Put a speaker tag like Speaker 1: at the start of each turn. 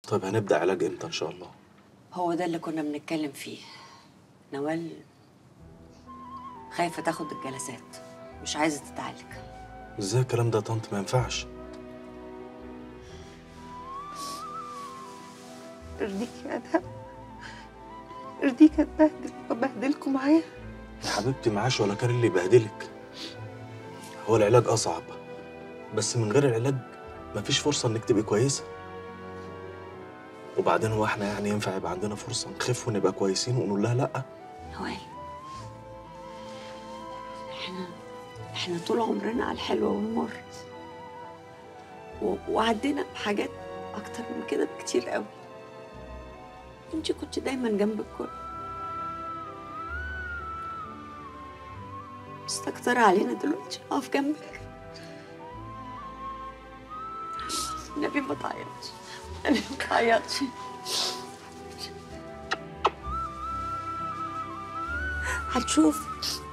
Speaker 1: طيب هنبدا علاج امتى ان شاء الله
Speaker 2: هو ده اللي كنا بنتكلم فيه نوال خايفة تاخد الجلسات مش عايزة تتعالج
Speaker 1: ازاي الكلام ده يا طنط ما ينفعش
Speaker 3: ارضيك يا ادهم ارضيك اتبهدل وابهدلكوا معايا
Speaker 1: يا حبيبتي معاش ولا كان اللي يبهدلك هو العلاج اصعب بس من غير العلاج مفيش فرصه انك تبقي كويسه وبعدين هو احنا يعني ينفع يبقى عندنا فرصه نخف ونبقى كويسين ونقول لها لا
Speaker 2: نوال احنا احنا طول عمرنا على الحلوة والمر و... وعدينا بحاجات اكتر من كده بكتير قوي انت كنت دايما جنب الكل مستكترة علينا دلوقتي اقف جنبك النبي ما تعيطش النبي ما تعيطش هتشوف